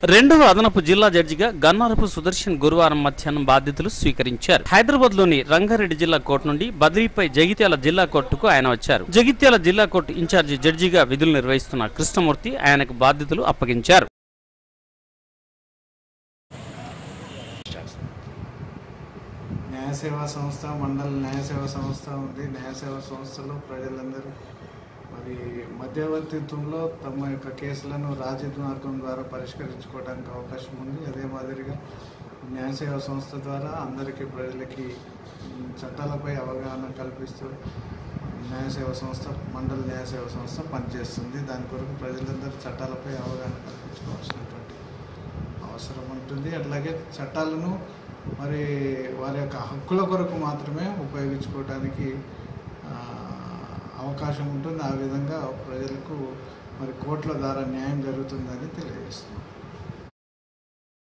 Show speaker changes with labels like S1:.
S1: రెండవ అదనపు జిల్లా జడ్జిగా గన్నారపు సుదర్శన్ గురువారం మధ్యాహ్నం బాధ్యతలు స్వీకరించారు హైదరాబాద్ లోని రంగారెడ్డి జిల్లా కోర్టు నుండి బదిలీపై జగిత్యాల జిల్లా కోర్టుకు ఆయన వచ్చారు జగిత్యాల జిల్లా కోర్టు ఇన్ఛార్జి జడ్జిగా విధులు నిర్వహిస్తున్న కృష్ణమూర్తి ఆయనకు బాధ్యతలు అప్పగించారు
S2: న్యాయ సేవా సంస్థ మండల న్యాయ సేవా సంస్థ ఉంది న్యాయ సేవా సంస్థలో ప్రజలందరూ మరి మధ్యవర్తిత్వంలో తమ యొక్క కేసులను రాజీ మార్గం ద్వారా పరిష్కరించుకోవడానికి అవకాశం ఉంది అదే మాదిరిగా న్యాయ సేవా సంస్థ ద్వారా అందరికీ ప్రజలకి ఉమ్, చట్టాలపై అవగాహన కల్పిస్తూ న్యాయ సేవా సంస్థ మండల న్యాయ సేవా సంస్థ పనిచేస్తుంది దాని కొరకు ప్రజలందరూ చట్టాలపై అవగాహన కల్పించుకోవాల్సినటువంటి అవసరం ఉంటుంది అట్లాగే చట్టాలను మరి వారి యొక్క హక్కుల కొరకు మాత్రమే ఉపయోగించుకోవడానికి ఆ, అవకాశం ఉంటుంది ఆ విధంగా ప్రజలకు మరి కోర్టుల ద్వారా న్యాయం జరుగుతుందని తెలియజేస్తున్నాం